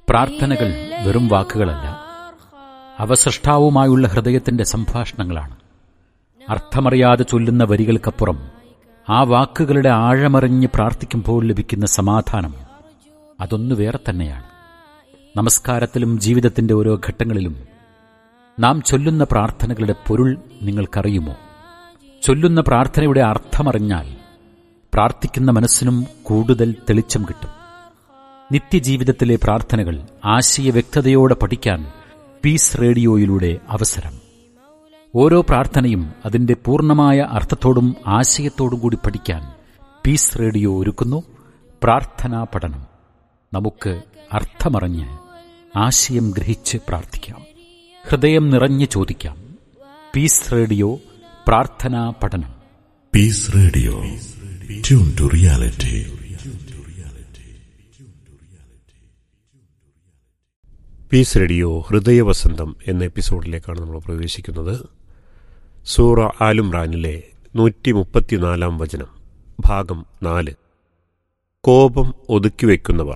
പ്രാർത്ഥനകൾ വെറും വാക്കുകളല്ല അവ സൃഷ്ടാവുമായുള്ള ഹൃദയത്തിന്റെ സംഭാഷണങ്ങളാണ് അർത്ഥമറിയാതെ ചൊല്ലുന്ന വരികൾക്കപ്പുറം ആ വാക്കുകളുടെ ആഴമറിഞ്ഞ് പ്രാർത്ഥിക്കുമ്പോൾ ലഭിക്കുന്ന സമാധാനം അതൊന്നു വേറെ തന്നെയാണ് നമസ്കാരത്തിലും ജീവിതത്തിന്റെ ഓരോ ഘട്ടങ്ങളിലും നാം ചൊല്ലുന്ന പ്രാർത്ഥനകളുടെ പൊരുൾ നിങ്ങൾക്കറിയുമോ ചൊല്ലുന്ന പ്രാർത്ഥനയുടെ അർത്ഥമറിഞ്ഞാൽ പ്രാർത്ഥിക്കുന്ന മനസ്സിനും കൂടുതൽ തെളിച്ചം കിട്ടും നിത്യജീവിതത്തിലെ പ്രാർത്ഥനകൾ ആശയ വ്യക്തതയോടെ പഠിക്കാൻ പീസ് റേഡിയോയിലൂടെ അവസരം ഓരോ പ്രാർത്ഥനയും അതിന്റെ പൂർണ്ണമായ അർത്ഥത്തോടും ആശയത്തോടും കൂടി പഠിക്കാൻ പീസ് റേഡിയോ ഒരുക്കുന്നു പ്രാർത്ഥനാ പഠനം നമുക്ക് അർത്ഥമറിഞ്ഞ് ആശയം ഗ്രഹിച്ച് പ്രാർത്ഥിക്കാം ഹൃദയം നിറഞ്ഞ് ചോദിക്കാം പീസ് റേഡിയോ പ്രാർത്ഥനാ പഠനം Peace Radio. Tune to reality. Peace radio Hridayavasantham എന്ന എപ്പിസോഡിലേക്കാണ് നമ്മൾ പ്രവേശിക്കുന്നത് സൂറ ആലുംറാനിലെ നൂറ്റി മുപ്പത്തിനാലാം വചനം ഭാഗം നാല് കോപം ഒതുക്കിവെക്കുന്നവർ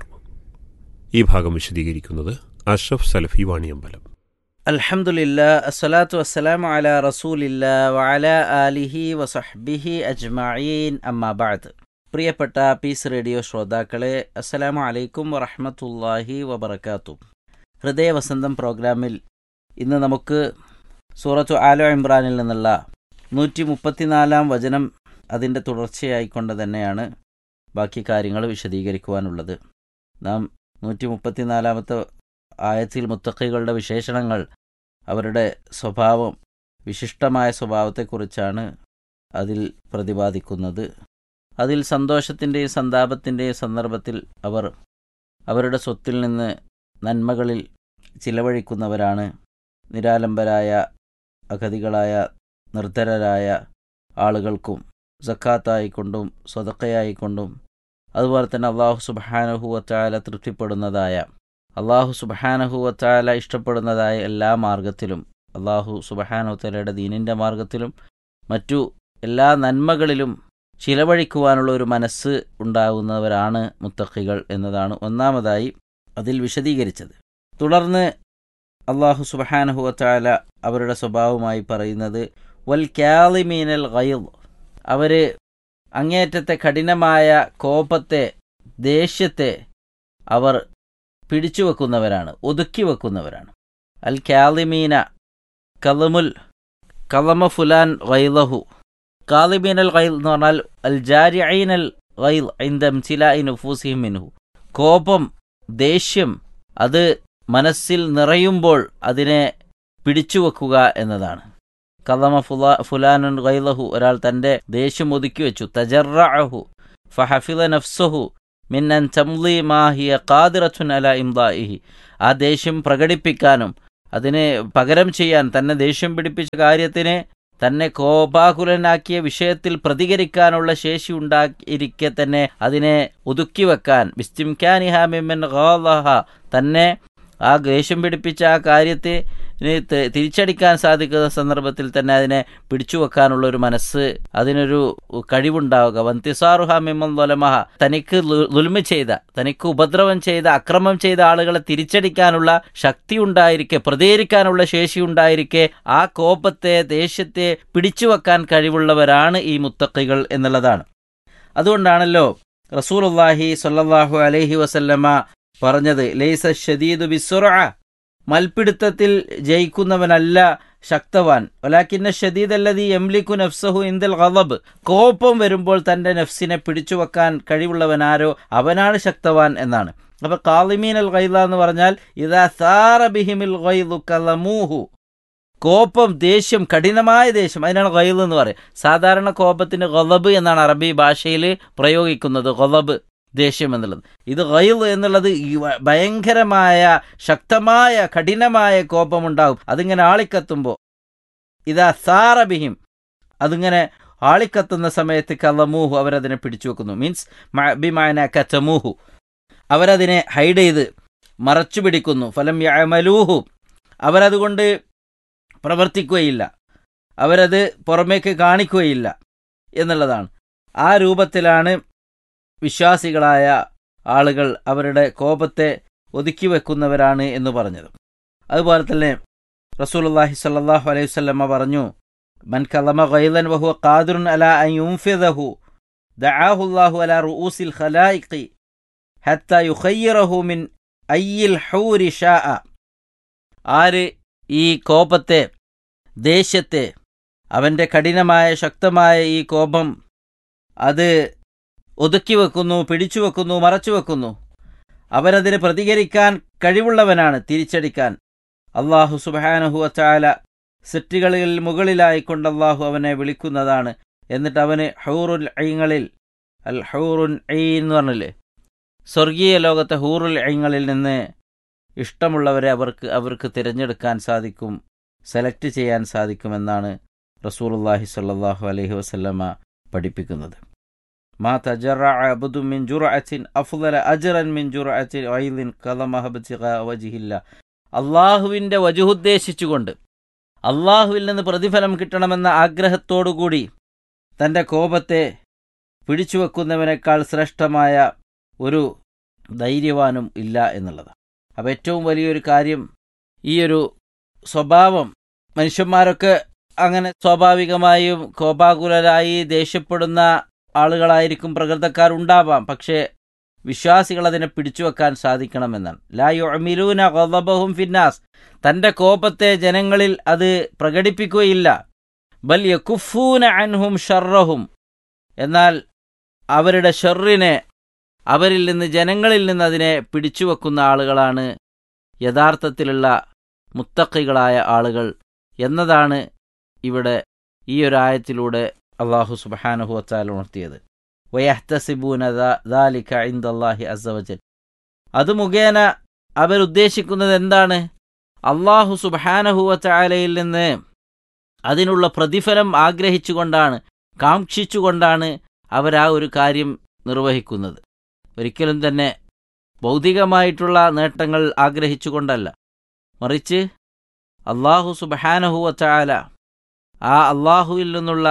ഈ ഭാഗം വിശദീകരിക്കുന്നത് അഷ്റഫ് സലഫി വാണിയമ്പലം അൽഹംദുലില്ല അസ്സലാത്തു വസ്സലാമു അല റസൂലില്ല വഅല ആലിഹി വസഹ്ബിഹി അജ്മഈൻ അമ്മാ ബഅദ് പ്രിയപ്പെട്ട പീസ് റേഡിയോ ശ്രോതാക്കളെ അസ്സലാമു അലൈക്കും വറഹ്മത്തുള്ളാഹി വബറകാത്തു ഹൃദയവസന്തം പ്രോഗ്രാമിൽ ഇന്ന് നമുക്ക് സൂറത്തു ആലോ ഇമ്രാനിൽ നിന്നുള്ള നൂറ്റി മുപ്പത്തിനാലാം വചനം അതിൻ്റെ തുടർച്ചയായിക്കൊണ്ട് തന്നെയാണ് ബാക്കി കാര്യങ്ങൾ വിശദീകരിക്കുവാനുള്ളത് നാം നൂറ്റി മുപ്പത്തിനാലാമത്തെ ആയത്തിൽ മുത്തഖികളുടെ വിശേഷണങ്ങൾ അവരുടെ സ്വഭാവം വിശിഷ്ടമായ സ്വഭാവത്തെക്കുറിച്ചാണ് അതിൽ പ്രതിപാദിക്കുന്നത് അതിൽ സന്തോഷത്തിൻ്റെയും സന്താപത്തിൻ്റെയും സന്ദർഭത്തിൽ അവർ അവരുടെ സ്വത്തിൽ നിന്ന് നന്മകളിൽ ചിലവഴിക്കുന്നവരാണ് നിരാലംബരായ അഗതികളായ നിർധരരായ ആളുകൾക്കും സക്കാത്തായിക്കൊണ്ടും സ്വതക്കയായിക്കൊണ്ടും അതുപോലെ തന്നെ അള്ളാഹു സുബാനഹുവത്തായ തൃപ്തിപ്പെടുന്നതായ അള്ളാഹു സുബഹാനഹുവത്താല ഇഷ്ടപ്പെടുന്നതായ എല്ലാ മാർഗത്തിലും അള്ളാഹു സുബഹാനുത്തലയുടെ ദീനിൻ്റെ മാർഗത്തിലും മറ്റു എല്ലാ നന്മകളിലും ചിലവഴിക്കുവാനുള്ള ഒരു മനസ്സ് ഉണ്ടാകുന്നവരാണ് മുത്തഖികൾ എന്നതാണ് ഒന്നാമതായി അതിൽ വിശദീകരിച്ചത് തുടർന്ന് അള്ളാഹു സുബഹാനഹുവത്താല അവരുടെ സ്വഭാവമായി പറയുന്നത് വൽ ക്യാലിമീനൽ ഗൈദ് അവർ അങ്ങേയറ്റത്തെ കഠിനമായ കോപത്തെ ദേഷ്യത്തെ അവർ പിടിച്ചു വെക്കുന്നവരാണ് ഒതുക്കി വെക്കുന്നവരാണ് അൽ ക്യാലിമീന കലമുൽ കലമ ഫുലാൻ ഗൈലഹു കാലിമീൻ അൽ ഗൈൽ എന്ന് പറഞ്ഞാൽ അൽ ജാരിഅൈൻ അൽ ഗൈൽ ഐന്ദം ചില നുഫൂസിഹിം മിൻഹു കോപം ദേഷ്യം അത് മനസ്സിൽ നിറയുമ്പോൾ അതിനെ പിടിച്ചു വെക്കുക എന്നതാണ് കലമ ഫുലാ ഫുലാനുൻ ഗൈലഹു ഒരാൾ തന്റെ ദേഷ്യം ഒതുക്കി വെച്ചു തജറഅഹു ഫഹഫില നഫ്സഹു മിന്നൻ ചംലി മാഹിയ ഖാദിറത്തുൻ അല ഇംദാഇഹി ആ ദേഷ്യം പ്രകടിപ്പിക്കാനും അതിനെ പകരം ചെയ്യാൻ തന്നെ ദേഷ്യം പിടിപ്പിച്ച കാര്യത്തിനെ തന്നെ കോപാകുലനാക്കിയ വിഷയത്തിൽ പ്രതികരിക്കാനുള്ള ശേഷി ഉണ്ടായിരിക്കെ തന്നെ അതിനെ ഒതുക്കി വെക്കാൻ ബിസ്തിംഖാനിഹാമിമൻ ഗാലഹ തന്നെ ആ ദേഷ്യം പിടിപ്പിച്ച ആ കാര്യത്തെ തിരിച്ചടിക്കാൻ സാധിക്കുന്ന സന്ദർഭത്തിൽ തന്നെ അതിനെ പിടിച്ചു വെക്കാനുള്ള ഒരു മനസ്സ് അതിനൊരു കഴിവുണ്ടാവുക വന്തിസാറുഹാമിമലമഹ തനിക്ക് ലുൽമ ചെയ്ത തനിക്ക് ഉപദ്രവം ചെയ്ത അക്രമം ചെയ്ത ആളുകളെ തിരിച്ചടിക്കാനുള്ള ശക്തി ഉണ്ടായിരിക്കെ പ്രതികരിക്കാനുള്ള ശേഷി ഉണ്ടായിരിക്കെ ആ കോപത്തെ ദേഷ്യത്തെ പിടിച്ചു വെക്കാൻ കഴിവുള്ളവരാണ് ഈ മുത്തക്കികൾ എന്നുള്ളതാണ് അതുകൊണ്ടാണല്ലോ റസൂലുല്ലാഹി സല്ലാഹു അലൈഹി വസല്ലമ പറഞ്ഞത് ലൈസ ഷദീദു ബിസുറ മൽപിടുത്തത്തിൽ ജയിക്കുന്നവനല്ല ശക്തവാൻ ഒലാക്കിന്ന ഷദീദ് അല്ലതി എംലിക്കു നഫ്സഹു ഇന്ദൽ ഗളബ് കോപം വരുമ്പോൾ തന്റെ നഫ്സിനെ പിടിച്ചു വെക്കാൻ കഴിവുള്ളവനാരോ അവനാണ് ശക്തവാൻ എന്നാണ് അപ്പൊ കാളിമീൻ അൽ ഗൈല എന്ന് പറഞ്ഞാൽ ഇതാ സാറ ബിഹിമിൽ ഗൈലു കലമൂഹു കോപം ദേഷ്യം കഠിനമായ ദേഷ്യം അതിനാണ് ഗൈൽ എന്ന് പറയും സാധാരണ കോപത്തിന് ഗളബ് എന്നാണ് അറബി ഭാഷയിൽ പ്രയോഗിക്കുന്നത് ഗളബ് ദേഷ്യം എന്നുള്ളത് ഇത് ഗൈൽ എന്നുള്ളത് ഭയങ്കരമായ ശക്തമായ കഠിനമായ കോപമുണ്ടാകും അതിങ്ങനെ ആളിക്കത്തുമ്പോൾ ഇതാ സാറബിഹിം അതിങ്ങനെ ആളിക്കത്തുന്ന സമയത്ത് കലമൂഹു അവരതിനെ പിടിച്ചു വെക്കുന്നു മീൻസ് ബിമാന കച്ചമൂഹു അവരതിനെ ഹൈഡ് ചെയ്ത് മറച്ചു പിടിക്കുന്നു ഫലം യമലൂഹു അവരതുകൊണ്ട് പ്രവർത്തിക്കുകയില്ല അവരത് പുറമേക്ക് കാണിക്കുകയില്ല എന്നുള്ളതാണ് ആ രൂപത്തിലാണ് വിശ്വാസികളായ ആളുകൾ അവരുടെ കോപത്തെ ഒതുക്കി വെക്കുന്നവരാണ് എന്ന് പറഞ്ഞത് അതുപോലെ തന്നെ റസൂലുള്ളാഹി സ്വല്ലല്ലാഹു അലൈഹി വസല്ലമ പറഞ്ഞു മൻ കലമ ഗൈലൻ വഹുവ ഖാദിറുൻ അലാ അൻ യുൻഫിദഹു ദഅാഹു അല്ലാഹു അലാ റൂസിൽ ഖലായിഖി ഹത്ത യുഖയ്യിറഹു മിൻ അയ്യിൽ ഹൂരി ഷാഅ ആര് ഈ കോപത്തെ ദേഷ്യത്തെ അവൻ്റെ കഠിനമായ ശക്തമായ ഈ കോപം അത് ഒതുക്കി വെക്കുന്നു പിടിച്ചു വെക്കുന്നു മറച്ചു വെക്കുന്നു അവനതിന് പ്രതികരിക്കാൻ കഴിവുള്ളവനാണ് തിരിച്ചടിക്കാൻ അള്ളാഹു സുബാനഹു അച്ചാല സെറ്റുകളിൽ മുകളിലായിക്കൊണ്ട് അള്ളാഹു അവനെ വിളിക്കുന്നതാണ് എന്നിട്ട് അവന് ഹൂറുൽ ഐങ്ങളിൽ അൽ ഹൂറുൻ ഐ എന്ന് പറഞ്ഞില്ലേ സ്വർഗീയ ലോകത്തെ ഹൂറുൽ ഐങ്ങളിൽ നിന്ന് ഇഷ്ടമുള്ളവരെ അവർക്ക് അവർക്ക് തിരഞ്ഞെടുക്കാൻ സാധിക്കും സെലക്ട് ചെയ്യാൻ സാധിക്കുമെന്നാണ് റസൂലുള്ളാഹി സ്വല്ലല്ലാഹു അലൈഹി വസല്ലമ പഠിപ്പിക്കുന്നത് മാ തജറഅ അബ്ദു മിൻ ജുർഅത്തിൻ അഫ്ളല അജ്റൻ മിൻ ജുർഅത്തി ഐലിൻ ഖലമഹ ബിത്തിഖാ വജ്ഹില്ല അള്ളാഹുവിൻ്റെ വജുഹുദ്ദേശിച്ചുകൊണ്ട് അള്ളാഹുവിൽ നിന്ന് പ്രതിഫലം കിട്ടണമെന്ന ആഗ്രഹത്തോടുകൂടി തൻ്റെ കോപത്തെ പിടിച്ചു വെക്കുന്നവനേക്കാൾ ശ്രേഷ്ഠമായ ഒരു ധൈര്യവാനും ഇല്ല എന്നുള്ളത് അപ്പം ഏറ്റവും വലിയൊരു കാര്യം ഈ ഒരു സ്വഭാവം മനുഷ്യന്മാരൊക്കെ അങ്ങനെ സ്വാഭാവികമായും കോപാകുലരായി ദേഷ്യപ്പെടുന്ന ആളുകളായിരിക്കും പ്രകൃതക്കാരുണ്ടാവാം പക്ഷേ വിശ്വാസികൾ അതിനെ പിടിച്ചുവെക്കാൻ സാധിക്കണമെന്നാണ് ലാ യുഅമിലൂന ഗളബഹും ഫിന്നാസ് തന്റെ കോപത്തെ ജനങ്ങളിൽ അത് പ്രകടിപ്പിക്കുകയില്ല ബൽ യകുഫൂന അൻഹും ഷർറഹും എന്നാൽ അവരുടെ ഷെറിനെ അവരിൽ നിന്ന് ജനങ്ങളിൽ നിന്ന് അതിനെ പിടിച്ചുവെക്കുന്ന ആളുകളാണ് യഥാർത്ഥത്തിലുള്ള മുത്തക്കികളായ ആളുകൾ എന്നതാണ് ഇവിടെ ഈ ഒരു ആയത്തിലൂടെ അള്ളാഹു സുബാനഹു വച്ചാൽ ഉണർത്തിയത് വയഹ്തസിബൂന ദാലിക ഇന്ദല്ലാഹി അസവജൽ അത് മുഖേന അവരുദ്ദേശിക്കുന്നത് എന്താണ് അള്ളാഹു സുബാനഹുവച്ചാലയിൽ നിന്ന് അതിനുള്ള പ്രതിഫലം ആഗ്രഹിച്ചുകൊണ്ടാണ് കാക്ഷിച്ചുകൊണ്ടാണ് അവരാ ഒരു കാര്യം നിർവഹിക്കുന്നത് ഒരിക്കലും തന്നെ ഭൗതികമായിട്ടുള്ള നേട്ടങ്ങൾ ആഗ്രഹിച്ചുകൊണ്ടല്ല മറിച്ച് അള്ളാഹു സുബഹാനഹുവച്ചാല ആ അള്ളാഹുവിൽ നിന്നുള്ള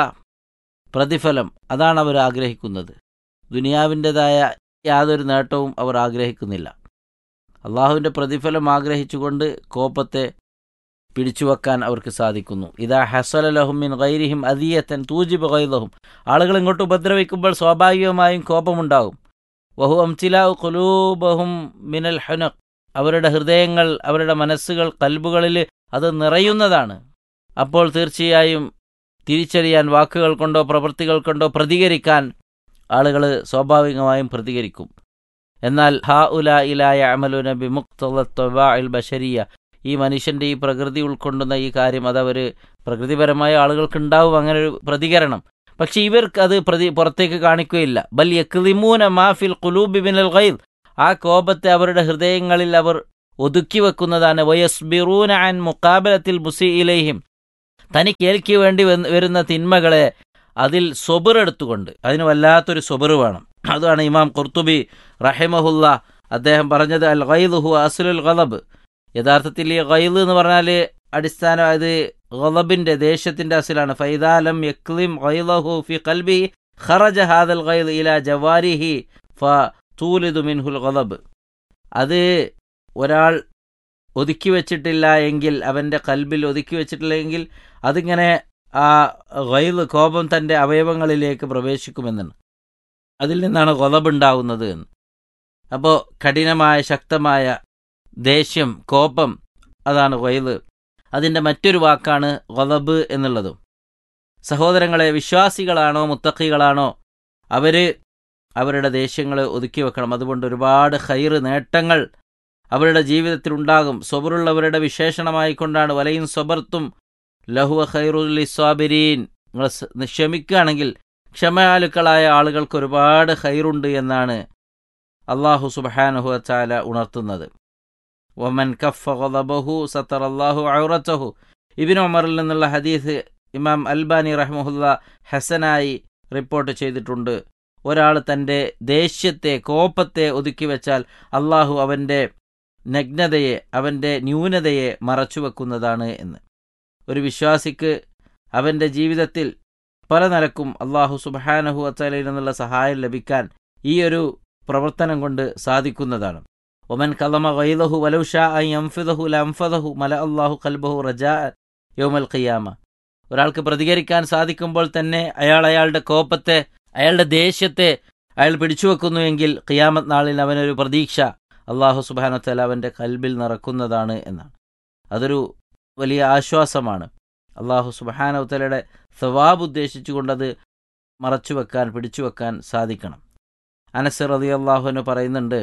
പ്രതിഫലം അതാണ് അവർ ആഗ്രഹിക്കുന്നത് ദുനിയാവിൻ്റെതായ യാതൊരു നേട്ടവും അവർ ആഗ്രഹിക്കുന്നില്ല അള്ളാഹുവിൻ്റെ പ്രതിഫലം ആഗ്രഹിച്ചുകൊണ്ട് കോപത്തെ പിടിച്ചുവെക്കാൻ അവർക്ക് സാധിക്കുന്നു ഇതാ ഹസലലഹുമിൻ ഗൈരിഹിം അദിയത്തൻ തൂജിബ് ഗൈലഹും ആളുകൾ ഇങ്ങോട്ട് ഉപദ്രവിക്കുമ്പോൾ സ്വാഭാവികമായും കോപമുണ്ടാകും വഹു അംചിലാവ് കുലൂബഹും മിനൽ ഹുനക് അവരുടെ ഹൃദയങ്ങൾ അവരുടെ മനസ്സുകൾ കൽബുകളിൽ അത് നിറയുന്നതാണ് അപ്പോൾ തീർച്ചയായും തിരിച്ചറിയാൻ വാക്കുകൾ കൊണ്ടോ പ്രവൃത്തികൾ കൊണ്ടോ പ്രതികരിക്കാൻ ആളുകൾ സ്വാഭാവികമായും പ്രതികരിക്കും എന്നാൽ ഹാ ഉല ഇലായ അമലു നബി മുക്തൽ ബഷരിയ ഈ മനുഷ്യന്റെ ഈ പ്രകൃതി ഉൾക്കൊണ്ടുന്ന ഈ കാര്യം അതവർ പ്രകൃതിപരമായ ആളുകൾക്കുണ്ടാവും അങ്ങനെ ഒരു പ്രതികരണം പക്ഷെ ഇവർക്ക് അത് പ്രതി പുറത്തേക്ക് കാണിക്കുകയില്ല ബൽ യക്ലിമൂന മാഫിൽ കുലൂബി ബിനൽ ഗൈദ് ആ കോപത്തെ അവരുടെ ഹൃദയങ്ങളിൽ അവർ ഒതുക്കി വെക്കുന്നതാണ് വയസ്ബിറൂന അൻ മുക്കാബലത്തിൽ മുസി ഇലൈഹിം തനിക്കേൽക്ക് വേണ്ടി വരുന്ന തിന്മകളെ അതിൽ സൊബറെടുത്തുകൊണ്ട് അതിന് വല്ലാത്തൊരു സൊബറ് വേണം അതാണ് ഇമാം കുർത്തുബി റഹിമഹുല്ല അദ്ദേഹം പറഞ്ഞത് അൽ ഗൈദുഹു അസുലുൽ ഗലബ് യഥാർത്ഥത്തിൽ ഈ ഗൈദ് എന്ന് പറഞ്ഞാൽ അടിസ്ഥാനം അത് ഗലബിന്റെ ദേശത്തിന്റെ അസിലാണ് ഫൈദാലം യക്ലിം ഗൈലഹു ഫി കൽബി ഖറജ ഹാദൽ ഗൈദ് ഇല ജവാരിഹി ഫ തൂലിദു മിൻഹുൽ ഗലബ് അത് ഒരാൾ ഒതുക്കി വെച്ചിട്ടില്ല എങ്കിൽ അവൻ്റെ കൽബിൽ ഒതുക്കി വെച്ചിട്ടില്ലെങ്കിൽ അതിങ്ങനെ ആ ഗൈദ് കോപം തൻ്റെ അവയവങ്ങളിലേക്ക് പ്രവേശിക്കുമെന്നാണ് അതിൽ നിന്നാണ് കൊലബുണ്ടാവുന്നത് എന്ന് അപ്പോൾ കഠിനമായ ശക്തമായ ദേഷ്യം കോപം അതാണ് ഗൈദ് അതിൻ്റെ മറ്റൊരു വാക്കാണ് ഗൊലബ് എന്നുള്ളതും സഹോദരങ്ങളെ വിശ്വാസികളാണോ മുത്തക്കികളാണോ അവർ അവരുടെ ദേഷ്യങ്ങൾ ഒതുക്കി വെക്കണം അതുകൊണ്ട് ഒരുപാട് ഹൈറ് നേട്ടങ്ങൾ അവരുടെ ജീവിതത്തിലുണ്ടാകും സ്വബറുള്ളവരുടെ വിശേഷണമായിക്കൊണ്ടാണ് വലയും സ്വബർത്തും ലഹുവ ഖൈറുല്ലി സ്വാബിരീൻ നിങ്ങൾ ക്ഷമിക്കുകയാണെങ്കിൽ ക്ഷമയാലുക്കളായ ആളുകൾക്ക് ഒരുപാട് ഹൈറുണ്ട് എന്നാണ് അള്ളാഹു സുബാനുഹു ചാല ഉണർത്തുന്നത് ഒമൻ കഫ ഗളബഹു സത്തർ അള്ളാഹു ഔറത്തഹു ഇബിൻ ഉമറിൽ നിന്നുള്ള ഹദീസ് ഇമാം അൽബാനി റഹ്മുല്ല ഹസനായി റിപ്പോർട്ട് ചെയ്തിട്ടുണ്ട് ഒരാൾ തൻ്റെ ദേഷ്യത്തെ കോപത്തെ ഒതുക്കി വെച്ചാൽ അള്ളാഹു അവൻ്റെ നഗ്നതയെ അവൻ്റെ ന്യൂനതയെ മറച്ചുവെക്കുന്നതാണ് എന്ന് ഒരു വിശ്വാസിക്ക് അവൻ്റെ ജീവിതത്തിൽ പല നിലക്കും അള്ളാഹു സുബാനഹു അത്തലയിൽ നിന്നുള്ള സഹായം ലഭിക്കാൻ ഈ ഒരു പ്രവർത്തനം കൊണ്ട് സാധിക്കുന്നതാണ് ഒമൻ കലമ ഗൈലഹു വലൗഷാ ഐ അംഫിദഹു ലംഫദഹു മല അള്ളാഹു കൽബഹു റജാ യോമൽ ഖിയാമ ഒരാൾക്ക് പ്രതികരിക്കാൻ സാധിക്കുമ്പോൾ തന്നെ അയാൾ അയാളുടെ കോപത്തെ അയാളുടെ ദേഷ്യത്തെ അയാൾ പിടിച്ചു വെക്കുന്നുവെങ്കിൽ ഖിയാമത്ത് നാളിൽ അവനൊരു പ്രതീക്ഷ അള്ളാഹു സുബാനത്തല അവൻ്റെ കൽബിൽ നിറക്കുന്നതാണ് എന്നാണ് അതൊരു വലിയ ആശ്വാസമാണ് അള്ളാഹു സുബാനവത്തലയുടെ സവാബ് ഉദ്ദേശിച്ചുകൊണ്ടത് മറച്ചു വെക്കാൻ പിടിച്ചു വെക്കാൻ സാധിക്കണം അനസ് റതി അള്ളാഹുവിന് പറയുന്നുണ്ട്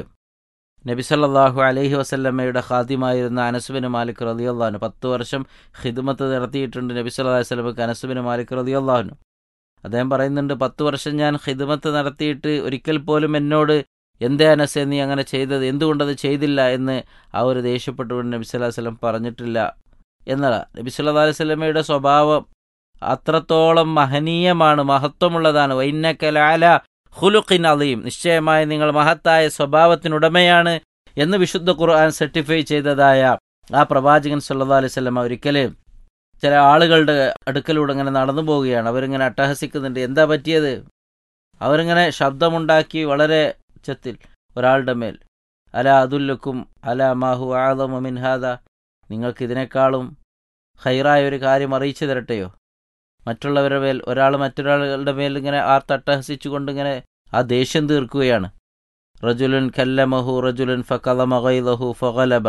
നബി സല്ലല്ലാഹു അലൈഹി വസല്ലമ്മയുടെ ഖാദിമായിരുന്ന അനസുബിന് മാലിക് റതി അള്ളാഹുന് പത്ത് വർഷം ഹിദ്മത്ത് നടത്തിയിട്ടുണ്ട് നബി സല്ലല്ലാഹു അലൈഹി വസല്ലമക്ക് അനസുബിന് മാലിക് റതി അള്ളാഹുനു അദ്ദേഹം പറയുന്നുണ്ട് പത്ത് വർഷം ഞാൻ ഹിദ്മത്ത് നടത്തിയിട്ട് ഒരിക്കൽ പോലും എന്നോട് എന്തേ അനസ് നീ അങ്ങനെ ചെയ്തത് എന്തുകൊണ്ടത് ചെയ്തില്ല എന്ന് ആ ഒരു ദേഷ്യപ്പെട്ടുകൊണ്ട് നബി സല്ലല്ലാഹു അലൈഹി വസല്ലം പറഞ്ഞിട്ടില്ല എന്നതാ നബി സല്ലല്ലാഹു അലൈഹി വസല്ലമയുടെ സ്വഭാവം അത്രത്തോളം മഹനീയമാണ് മഹത്വമുള്ളതാണ് വൈന്നക്കലാല ഹുലുഖിൻ അലീം നിശ്ചയമായി നിങ്ങൾ മഹത്തായ സ്വഭാവത്തിനുടമയാണ് എന്ന് വിശുദ്ധ ഖുർആൻ സർട്ടിഫൈ ചെയ്തതായ ആ പ്രവാചകൻ സല്ലാ അലൈഹി സ്വലം ഒരിക്കല് ചില ആളുകളുടെ അടുക്കലൂടെ ഇങ്ങനെ നടന്നു പോവുകയാണ് അവരിങ്ങനെ അട്ടഹസിക്കുന്നുണ്ട് എന്താ പറ്റിയത് അവരിങ്ങനെ ശബ്ദമുണ്ടാക്കി വളരെ ഉച്ചത്തിൽ ഒരാളുടെ മേൽ അല അതുല്ലുക്കും അല മാഹു ആദമു മിൻഹാദ നിങ്ങൾക്ക് ഇതിനേക്കാളും ഹൈറായ ഒരു കാര്യം അറിയിച്ചു തരട്ടെയോ മറ്റുള്ളവരുടെ മേൽ ഒരാൾ മറ്റൊരാളുടെ മേൽ ഇങ്ങനെ ആ തട്ടഹസിച്ചുകൊണ്ട് ഇങ്ങനെ ആ ദേഷ്യം തീർക്കുകയാണ് റജുലുൻ കല്ലമഹു റജുലുൻ ഫകലമഹു ഫഗലബ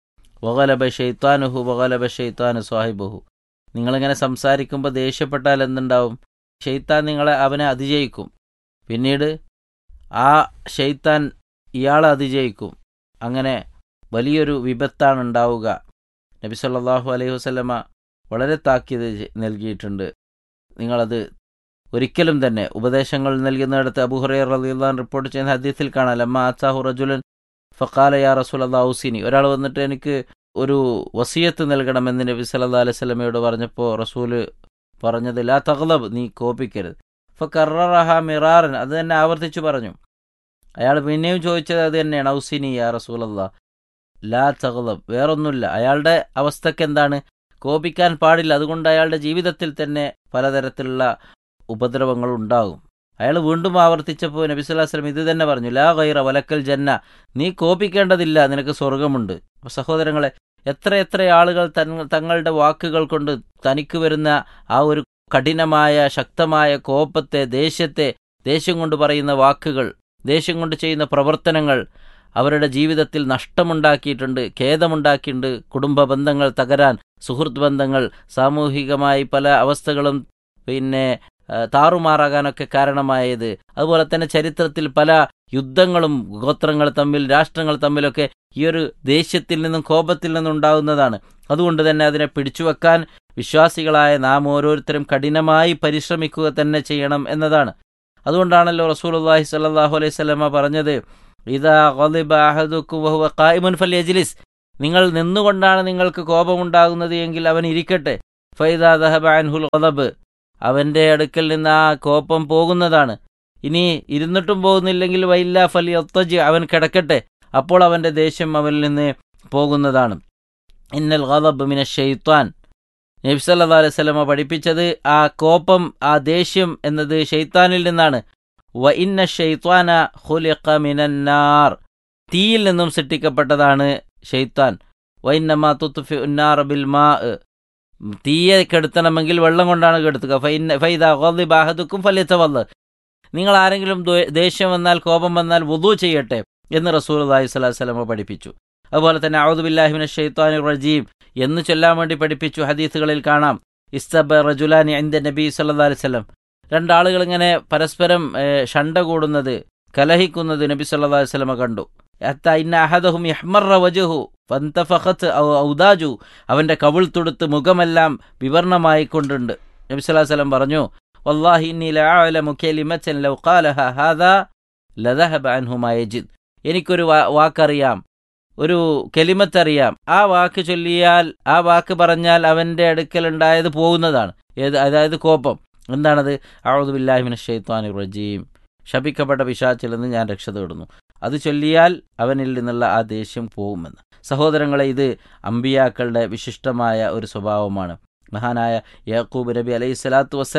വഗലബ ഷെയ്ത്താനുഹു വഗലബ ഷെയ്ത്താനു സാഹിബഹു നിങ്ങളിങ്ങനെ സംസാരിക്കുമ്പോൾ ദേഷ്യപ്പെട്ടാൽ എന്തുണ്ടാവും ഷെയ്ത്താൻ നിങ്ങളെ അവനെ അതിജയിക്കും പിന്നീട് ആ ഷെയ്ത്താൻ ഇയാളെ അതിജയിക്കും അങ്ങനെ വലിയൊരു വിപത്താണ് ഉണ്ടാവുക നബി സല്ലല്ലാഹു അലൈഹി വസല്ലമ വളരെ താക്കീത് നൽകിയിട്ടുണ്ട് നിങ്ങളത് ഒരിക്കലും തന്നെ ഉപദേശങ്ങൾ നൽകുന്നിടത്ത് അബുഹുറൈർ റളിയല്ലാഹു റിപ്പോർട്ട് ചെയ്യുന്ന ഹദീസിൽ കാണാം ലമ്മ ആസാഹു റജുലൻ ഫഖാല യാ റസൂലല്ലാഹു ഔസിനി ഒരാൾ വന്നിട്ട് എനിക്ക് ഒരു വസിയത്ത് നൽകണമെന്ന് നബി സല്ലല്ലാഹു അലൈഹി വസല്ലമയോട് പറഞ്ഞപ്പോൾ റസൂല് പറഞ്ഞത് ലാ തഗ്ലബ് നീ കോപിക്കരുത് ഫക്കറഹ മിറാറൻ അത് തന്നെ ആവർത്തിച്ചു പറഞ്ഞു അയാൾ പിന്നെയും ചോദിച്ചത് അത് തന്നെയാണ് ഔസിനി യാ റസൂലല്ലാ ലാ തഗ്ലബ് വേറൊന്നുമില്ല അയാളുടെ അവസ്ഥക്ക് എന്താണ് കോപിക്കാൻ പാടില്ല അതുകൊണ്ട് അയാളുടെ ജീവിതത്തിൽ തന്നെ പലതരത്തിലുള്ള ഉപദ്രവങ്ങൾ ഉണ്ടാകും അയാൾ വീണ്ടും ആവർത്തിച്ചപ്പോൾ നബി സ്വല്ലല്ലാഹു അലൈഹി വസല്ലം ഇത് തന്നെ പറഞ്ഞു ലാ ഗൈറ വലക്കൽ ജന്ന നീ കോപിക്കേണ്ടതില്ല നിനക്ക് സ്വർഗമുണ്ട് അപ്പോൾ സഹോദരങ്ങളെ എത്ര എത്ര ആളുകൾ തങ്ങളുടെ വാക്കുകൾ കൊണ്ട് തനിക്ക് വരുന്ന ആ ഒരു കഠിനമായ ശക്തമായ കോപത്തെ ദേഷ്യത്തെ ദേഷ്യം കൊണ്ട് പറയുന്ന വാക്കുകൾ ദേഷ്യം കൊണ്ട് ചെയ്യുന്ന പ്രവർത്തനങ്ങൾ അവരുടെ ജീവിതത്തിൽ നഷ്ടമുണ്ടാക്കിയിട്ടുണ്ട് ഖേദമുണ്ടാക്കിയിട്ടുണ്ട് കുടുംബ ബന്ധങ്ങൾ തകരാൻ സുഹൃത്ത് ബന്ധങ്ങൾ സാമൂഹികമായി പല അവസ്ഥകളും പിന്നെ താറുമാറാകാനൊക്കെ കാരണമായത് അതുപോലെ തന്നെ ചരിത്രത്തിൽ പല യുദ്ധങ്ങളും ഗോത്രങ്ങൾ തമ്മിൽ രാഷ്ട്രങ്ങൾ തമ്മിലൊക്കെ ഈ ഒരു ദേഷ്യത്തിൽ നിന്നും കോപത്തിൽ നിന്നും ഉണ്ടാകുന്നതാണ് അതുകൊണ്ട് തന്നെ അതിനെ പിടിച്ചുവെക്കാൻ വിശ്വാസികളായ നാം ഓരോരുത്തരും കഠിനമായി പരിശ്രമിക്കുക തന്നെ ചെയ്യണം എന്നതാണ് അതുകൊണ്ടാണല്ലോ റസൂലുള്ളാഹി സ്വല്ലല്ലാഹു അലൈഹി വസല്ലമ പറഞ്ഞത് ഇതാ ഗളിബ അഹദുക്കും വഹുവ ഖായിമുൻ ഫൽയജ്ലിസ് നിങ്ങൾ നിന്നുകൊണ്ടാണ് നിങ്ങൾക്ക് കോപമുണ്ടാകുന്നത് എങ്കിൽ അവൻ ഇരിക്കട്ടെ ഫൈദാ ദഹബ അൻഹുൽ ഖദബ് അവന്റെ അടുക്കൽ നിന്ന് ആ കോപം പോകുന്നതാണ് ഇനി ഇരുന്നിട്ടും പോകുന്നില്ലെങ്കിൽ വൈല്ല ഫലി ഒത്തജ് അവൻ കിടക്കട്ടെ അപ്പോൾ അവന്റെ ദേഷ്യം അവനിൽ നിന്ന് പോകുന്നതാണ് ഇന്നൽ ഖദബ് മിന ഷെയ്ത്താൻ നബി സല്ലല്ലാഹു അലൈഹി വസല്ലമ പഠിപ്പിച്ചത് ആ കോപം ആ ദേഷ്യം എന്നത് ഷെയ്ത്താനിൽ നിന്നാണ് വ ഇന്ന ഷെയ്ത്താന ഖുലിഖ മിനന്നാർ തീയിൽ നിന്നും സൃഷ്ടിക്കപ്പെട്ടതാണ് ഷെയ്ത്താൻ വ ഇന്നമാ തുത്ഫി ഉന്നാർ ബിൽ മാ തീയെ കെടുത്തണമെങ്കിൽ വെള്ളം കൊണ്ടാണ് കെടുത്തുക ഫൈദ ഖദിബ അഹദുക്കും ഫലിയത്തവല്ല് നിങ്ങൾ ആരെങ്കിലും ദേഷ്യം വന്നാൽ കോപം വന്നാൽ വുദു ചെയ്യട്ടെ എന്ന് റസൂൽ അള്ളാഹി സ്വലാഹു വസ്ലമ പഠിപ്പിച്ചു അതുപോലെ തന്നെ ഔദുബില്ലാഹിമിന ഷെയ്ത്താനു റജീം എന്ന് ചൊല്ലാൻ വേണ്ടി പഠിപ്പിച്ചു ഹദീസുകളിൽ കാണാം ഇസ്തബ റജുലാനി ഇന്ത്യ നബി സല്ലാ അലൈഹി സ്വലം രണ്ടാളുകൾ ഇങ്ങനെ പരസ്പരം ഷണ്ട കൂടുന്നത് കലഹിക്കുന്നത് നബി സല്ലാ അലൈഹി സ്വലമ കണ്ടു അഹദഹും യഹ്മറ വജുഹു ഫന്തഫഖത്ത് ഔദാജു അവന്റെ കവിൾ തുടുത്ത് മുഖമെല്ലാം വിവരണമായിക്കൊണ്ടുണ്ട് നബി സല്ലല്ലാഹു അലൈഹി വസല്ലം പറഞ്ഞു വല്ലാഹി ഇന്നി ലഅലമു കലിമതൻ ലൗ ഖാലഹ ഹാദാ ലദഹബ അൻഹു മാ യജിദ് എനിക്കൊരു വാക്കറിയാം ഒരു കെലിമത്തറിയാം ആ വാക്ക് ചൊല്ലിയാൽ ആ വാക്ക് പറഞ്ഞാൽ അവന്റെ അടുക്കൽ ഉണ്ടായത് പോകുന്നതാണ് ഏത് അതായത് കോപം എന്താണത് ഔദുബില്ലാഹിമിന ഷെയ്ത്താനു റജീം ശപിക്കപ്പെട്ട പിശാച്ചിൽ നിന്ന് ഞാൻ രക്ഷ തേടുന്നു അത് ചൊല്ലിയാൽ അവനിൽ നിന്നുള്ള ആ ദേഷ്യം പോകുമെന്ന് സഹോദരങ്ങളെ ഇത് അമ്പിയാക്കളുടെ വിശിഷ്ടമായ ഒരു സ്വഭാവമാണ് മഹാനായ യാക്കൂബ് നബി അലൈഹി സ്വലാത്തു വസ്സലാം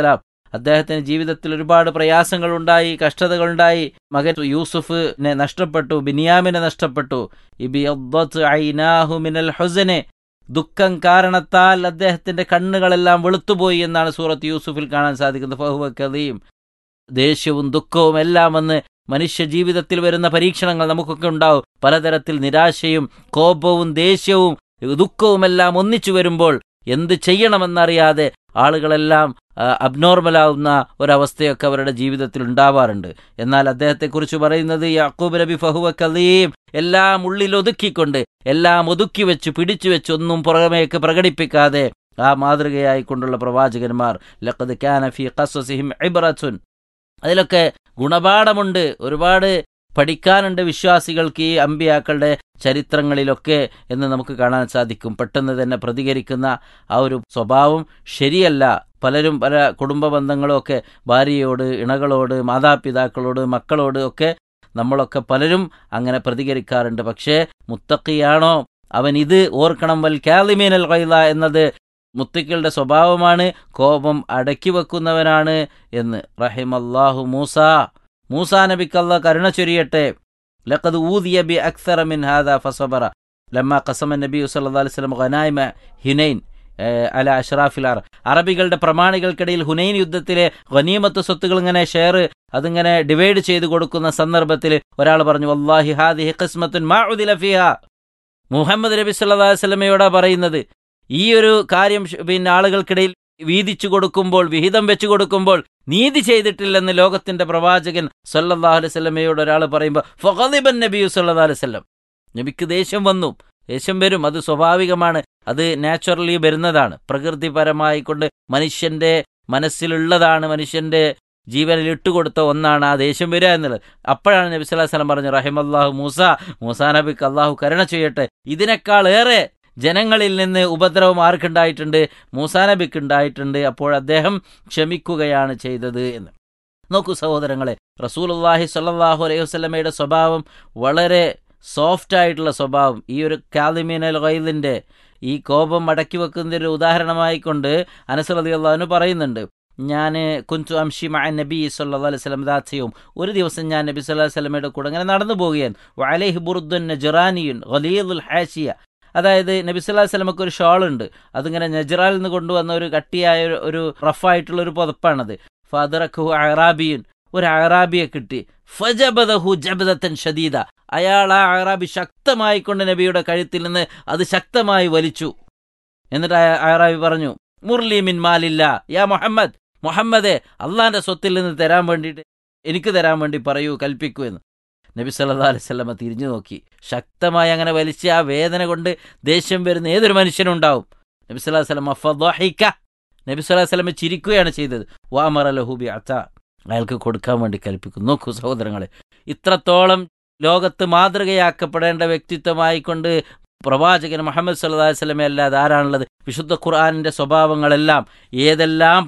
അദ്ദേഹത്തിന് ജീവിതത്തിൽ ഒരുപാട് പ്രയാസങ്ങളുണ്ടായി കഷ്ടതകളുണ്ടായി മകൻ യൂസുഫിനെ നഷ്ടപ്പെട്ടു ബിനിയാമിനെ നഷ്ടപ്പെട്ടു ഇബിയദ്ദത്ത് ഐനാഹു മിനൽ ഹുസനെ ദുഃഖം കാരണത്താൽ അദ്ദേഹത്തിന്റെ കണ്ണുകളെല്ലാം വെളുത്തുപോയി എന്നാണ് സൂറത്ത് യൂസുഫിൽ കാണാൻ സാധിക്കുന്നത് ഫഹുവ കഥയും ദേഷ്യവും ദുഃഖവും എല്ലാം വന്ന് മനുഷ്യ ജീവിതത്തിൽ വരുന്ന പരീക്ഷണങ്ങൾ നമുക്കൊക്കെ ഉണ്ടാവും പലതരത്തിൽ നിരാശയും കോപവും ദേഷ്യവും ദുഃഖവുമെല്ലാം ഒന്നിച്ചു വരുമ്പോൾ എന്ത് ചെയ്യണമെന്നറിയാതെ ആളുകളെല്ലാം അബ്നോർമലാവുന്ന ഒരവസ്ഥയൊക്കെ അവരുടെ ജീവിതത്തിൽ ഉണ്ടാവാറുണ്ട് എന്നാൽ അദ്ദേഹത്തെക്കുറിച്ച് പറയുന്നത് യാക്കൂബ് നബി ഫഹുവ കലീം എല്ലാം ഉള്ളിൽ ഒതുക്കിക്കൊണ്ട് എല്ലാം ഒതുക്കി വെച്ച് പിടിച്ചു വെച്ച് ഒന്നും പുറമേക്ക് പ്രകടിപ്പിക്കാതെ ആ മാതൃകയായിക്കൊണ്ടുള്ള പ്രവാചകന്മാർ ലഖദ് കാനഫി ഖസസിഹിം ഇബ്രത്തുൻ അതിലൊക്കെ ഗുണപാഠമുണ്ട് ഒരുപാട് പഠിക്കാനുണ്ട് വിശ്വാസികൾക്ക് ഈ അമ്പിയാക്കളുടെ ചരിത്രങ്ങളിലൊക്കെ എന്ന് നമുക്ക് കാണാൻ സാധിക്കും പെട്ടെന്ന് തന്നെ പ്രതികരിക്കുന്ന ആ ഒരു സ്വഭാവം ശരിയല്ല പലരും പല കുടുംബ ബന്ധങ്ങളും ഒക്കെ ഭാര്യയോട് ഇണകളോട് മാതാപിതാക്കളോട് മക്കളോട് ഒക്കെ നമ്മളൊക്കെ പലരും അങ്ങനെ പ്രതികരിക്കാറുണ്ട് പക്ഷേ മുത്തക്കിയാണോ അവൻ ഇത് ഓർക്കണം വൽ കാലിമീനൽ കൈല എന്നത് മുത്തക്കികളുടെ സ്വഭാവമാണ് കോപം അടക്കി വെക്കുന്നവനാണ് എന്ന് റഹിമല്ലാഹു മൂസ മൂസാ നബിക്കല്ല കരുണ ചൊരിയട്ടെ ലഖദ് ഊദിയ ബി അക്സറ മിൻ ഹാദ ഫസബറ ലമ്മ ഖസമ നബി സല്ലല്ലാഹു അലൈഹി വസല്ലം ഖനായിമ ഹിനൈൻ അല അഷ്റാഫിൽ അറ അറബികളുടെ പ്രമാണികൾക്കിടയിൽ ഹുനൈൻ യുദ്ധത്തിലെ ഖനീമത്ത് സ്വത്തുകൾ ഇങ്ങനെ ഷെയർ അതിങ്ങനെ ഡിവൈഡ് ചെയ്ത് കൊടുക്കുന്ന സന്ദർഭത്തിൽ ഒരാൾ പറഞ്ഞു വല്ലാഹി ഹാദിഹി ഖിസ്മത്തുൻ മാ ഉദില ഫിഹ മുഹമ്മദ് നബി സല്ലല്ലാഹു അലൈഹി വസല്ലമയോടാ പറയുന്നത് ഈ ഒരു കാര്യം പിന്നെ ആളുകൾക്കിടയിൽ വീതിച്ചു കൊടുക്കുമ്പോൾ വിഹിതം വെച്ചു കൊടുക്കുമ്പോൾ നീതി ചെയ്തിട്ടില്ലെന്ന് ലോകത്തിന്റെ പ്രവാചകൻ സല്ലല്ലാഹു അലൈഹി സ്വലമയോട് ഒരാൾ പറയുമ്പോൾ ഫഖദിബൻ നബിയു സല്ലല്ലാഹു അലൈഹി വസല്ലം നബിക്ക് ദേഷ്യം വന്നു ദേഷ്യം വരും അത് സ്വാഭാവികമാണ് അത് നാച്ചുറലി വരുന്നതാണ് പ്രകൃതിപരമായി കൊണ്ട് മനുഷ്യന്റെ മനസ്സിലുള്ളതാണ് മനുഷ്യന്റെ ജീവനിൽ ഇട്ടുകൊടുത്ത ഒന്നാണ് ആ ദേഷ്യം വരിക എന്നുള്ളത് അപ്പോഴാണ് നബി സ്വലാഹു വസ്ലം പറഞ്ഞു റഹിമല്ലാഹു മൂസ മൂസാ നബിക്ക് അള്ളാഹു കരുണ ചെയ്യട്ടെ ഇതിനേക്കാൾ ഏറെ ജനങ്ങളിൽ നിന്ന് ഉപദ്രവം ആർക്കുണ്ടായിട്ടുണ്ട് മൂസാ നബിക്ക് ഉണ്ടായിട്ടുണ്ട് അപ്പോൾ അദ്ദേഹം ക്ഷമിക്കുകയാണ് ചെയ്തത് എന്ന് നോക്കൂ സഹോദരങ്ങളെ റസൂലുല്ലാഹി സ്വല്ലല്ലാഹു അലൈഹി വസല്ലമയുടെ സ്വഭാവം വളരെ സോഫ്റ്റ് ആയിട്ടുള്ള സ്വഭാവം ഈ ഒരു കാലിമീൻ അൽ ഖൈലിന്റെ ഈ കോപം മടക്കി വെക്കുന്നതിന്റെ ഒരു ഉദാഹരണമായിക്കൊണ്ട് അനസറതി അള്ളാഹുന് പറയുന്നുണ്ട് ഞാൻ കുഞ്ചു അംഷി മഅ നബി സല്ലാ അലൈഹി സ്വലം ദാത്സയും ഒരു ദിവസം ഞാൻ നബി സല്ലാ വല്ലമയുടെ കൂടെ അങ്ങനെ നടന്നു പോവുകയാണ് വലൈഹി ബുറുദ്ദുൻ നജറാനിയുൻ ഖലീലുൽ ഹാഷിയ അതായത് നബി സല്ലാ വല്ലമക്ക് ഒരു ഷാൾ ഉണ്ട് അതിങ്ങനെ നജറാൽ നിന്ന് കൊണ്ടുവന്ന ഒരു കട്ടിയായ ഒരു റഫായിട്ടുള്ള ഒരു പുതപ്പാണത് ഫാദറഖു അറാബിയുൻ ഒരു അറാബിയെ കിട്ടി ഫജബദഹു ജബദത്തൻ ഷദീദ അയാൾ ആ അറാബി ശക്തമായി കൊണ്ട് നബിയുടെ കഴുത്തിൽ നിന്ന് അത് ശക്തമായി വലിച്ചു എന്നിട്ട് അറാബി പറഞ്ഞു മുർലി മിൻ മാലില്ല യാ മുഹമ്മദ് മുഹമ്മദെ അള്ളാന്റെ സ്വത്തിൽ നിന്ന് തരാൻ വേണ്ടിയിട്ട് എനിക്ക് തരാൻ വേണ്ടി പറയൂ കൽപ്പിക്കൂ എന്ന് നബി സല്ലാ അലൈവല്ലമ തിരിഞ്ഞു നോക്കി ശക്തമായി അങ്ങനെ വലിച്ച് ആ വേദന കൊണ്ട് ദേഷ്യം വരുന്ന ഏതൊരു മനുഷ്യനുണ്ടാവും നബി സല്ലാ വല്ലം അഫദഹിക്ക നബി സല്ലാ വല്ലമ ചിരിക്കുകയാണ് ചെയ്തത് വാമറ ലഹൂബി അത്ത അയാൾക്ക് കൊടുക്കാൻ വേണ്ടി കൽപ്പിക്കുന്നു നോക്കൂ സഹോദരങ്ങളെ ഇത്രത്തോളം ലോകത്ത് മാതൃകയാക്കപ്പെടേണ്ട വ്യക്തിത്വമായിക്കൊണ്ട് പ്രവാചകൻ മുഹമ്മദ് സല്ലാ വല്ലമെ അല്ലാതെ ആരാണുള്ളത് വിശുദ്ധ ഖുർആാനിന്റെ സ്വഭാവങ്ങളെല്ലാം ഏതെല്ലാം